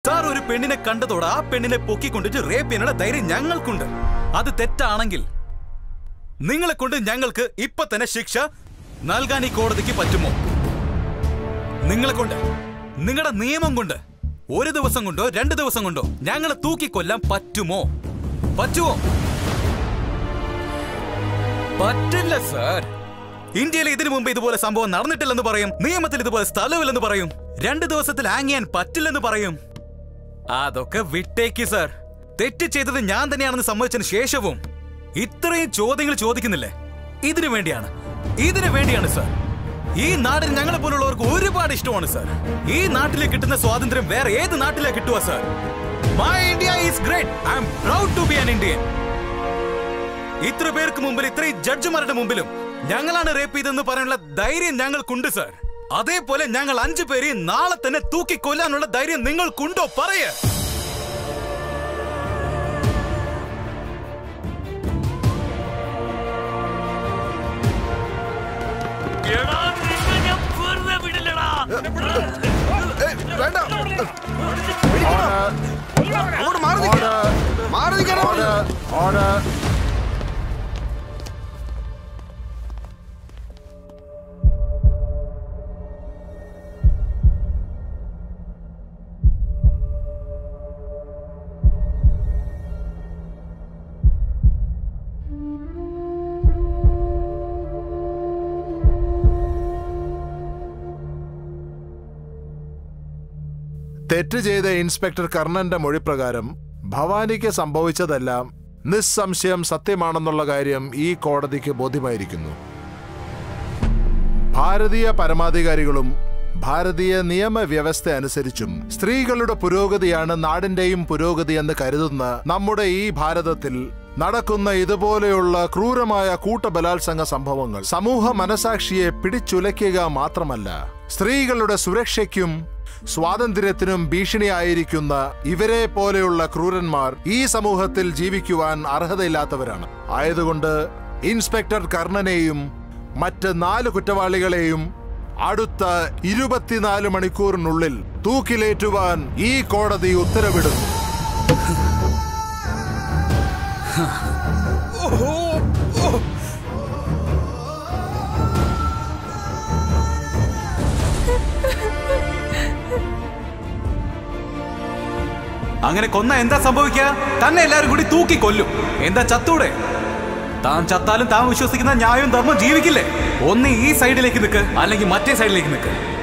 Sir ഒരു പെണ്ണിനെ കണ്ടതോടെ ആ പെണ്ണിനെ പൊക്കിക്കൊണ്ടിട്ട് റേപ്പ് ചെയ്യാനുള്ള ധൈര്യം ഞങ്ങൾക്കുണ്ട് അത് തെറ്റാണെങ്കിൽ നിങ്ങളെ കൊണ്ട് ഞങ്ങൾക്ക് ഇപ്പൊ തന്നെ ശിക്ഷ നൽകാൻ ഈ കോടതിക്ക് പറ്റുമോ നിങ്ങളെ കൊണ്ട് നിങ്ങളുടെ നിയമം കൊണ്ട് ഒരു ദിവസം കൊണ്ടോ രണ്ട് ദിവസം കൊണ്ടോ ഞങ്ങളെ തൂക്കിക്കൊല്ലാൻ പറ്റുമോ പറ്റുമോ പറ്റില്ല സാർ ഇന്ത്യയിൽ ഇതിനു മുമ്പ് ഇതുപോലെ സംഭവം നടന്നിട്ടില്ലെന്ന് പറയും നിയമത്തിൽ ഇതുപോലെ സ്ഥലമില്ലെന്ന് പറയും രണ്ട് ദിവസത്തിൽ ഹാങ് ചെയ്യാൻ പറ്റില്ലെന്ന് പറയും അതൊക്കെ വിട്ടേക്ക് സാർ തെറ്റ് ചെയ്തത് ഞാൻ തന്നെയാണെന്ന് സമ്മതിച്ചതിന് ശേഷവും ഇത്രയും ചോദ്യങ്ങൾ ചോദിക്കുന്നില്ലേ ഇതിനു വേണ്ടിയാണ് ഇതിനു വേണ്ടിയാണ് സാർ ഈ നാടിന് ഞങ്ങളെ പോലുള്ളവർക്ക് ഒരുപാട് ഇഷ്ടമാണ് സാർ ഈ നാട്ടിലെ കിട്ടുന്ന സ്വാതന്ത്ര്യം വേറെ ഏത് നാട്ടിലെ കിട്ടുക sir my India is great I am proud to be an Indian ഇത്ര പേർക്ക് മുമ്പിൽ ഇത്രയും ജഡ്ജിമാരുടെ മുമ്പിലും ഞങ്ങളാണ് റേപ്പ് ചെയ്തെന്ന് പറയാനുള്ള ധൈര്യം ഞങ്ങൾക്കുണ്ട് സാർ അതേപോലെ ഞങ്ങൾ അഞ്ചു പേരെ നാളെ തന്നെ തൂക്കി കൊല്ലാനുള്ള ധൈര്യം നിങ്ങൾക്കുണ്ടോ പറയ വേണ്ട അങ്ങോട്ട് മാറി നിൽക്ക്. മാറി നിൽക്കാനാ പറഞ്ഞത്. തെറ്റ് ചെയ്ത ഇൻസ്പെക്ടർ കർണന്റെ മൊഴിപ്രകാരം ഭവാനിക്ക് സംഭവിച്ചതെല്ലാം നിസ്സംശയം സത്യമാണെന്നുള്ള കാര്യം ഈ കോടതിക്ക് ബോധ്യമായിരിക്കുന്നു ഭാരതീയ പരമാധികാരികളും ഭാരതീയ നിയമവ്യവസ്ഥ അനുസരിച്ചും സ്ത്രീകളുടെ പുരോഗതിയാണ് നാടിന്റെയും പുരോഗതി എന്ന് കരുതുന്ന നമ്മുടെ ഈ ഭാരതത്തിൽ നടക്കുന്ന ഇതുപോലെയുള്ള ക്രൂരമായ കൂട്ടബലാത്സംഗ സംഭവങ്ങൾ സമൂഹ മനസാക്ഷിയെ പിടിച്ചുലയ്ക്കുക മാത്രമല്ല സ്ത്രീകളുടെ സുരക്ഷയ്ക്കും സ്വാതന്ത്ര്യത്തിനും ഭീഷണിയായിരിക്കുന്ന ഇവരെ പോലെയുള്ള ക്രൂരന്മാർ ഈ സമൂഹത്തിൽ ജീവിക്കുവാൻ അർഹതയില്ലാത്തവരാണ് ആയതുകൊണ്ട് ഇൻസ്പെക്ടർ കർണനെയും മറ്റ് നാല് കുറ്റവാളികളെയും അടുത്ത ഇരുപത്തിനാല് മണിക്കൂറിനുള്ളിൽ തൂക്കിലേറ്റുവാൻ ഈ കോടതി ഉത്തരവിടുന്നു അങ്ങനെ കൊന്ന എന്താ സംഭവിക്കുക തന്നെ എല്ലാരും കൂടി തൂക്കി കൊല്ലും എന്താ ചത്തൂടെ താൻ ചത്താലും താൻ വിശ്വസിക്കുന്ന ന്യായവും ധർമ്മം ജീവിക്കില്ലേ ഒന്ന് ഈ സൈഡിലേക്ക് നിൽക്ക് അല്ലെങ്കിൽ മറ്റേ സൈഡിലേക്ക് നിൽക്ക്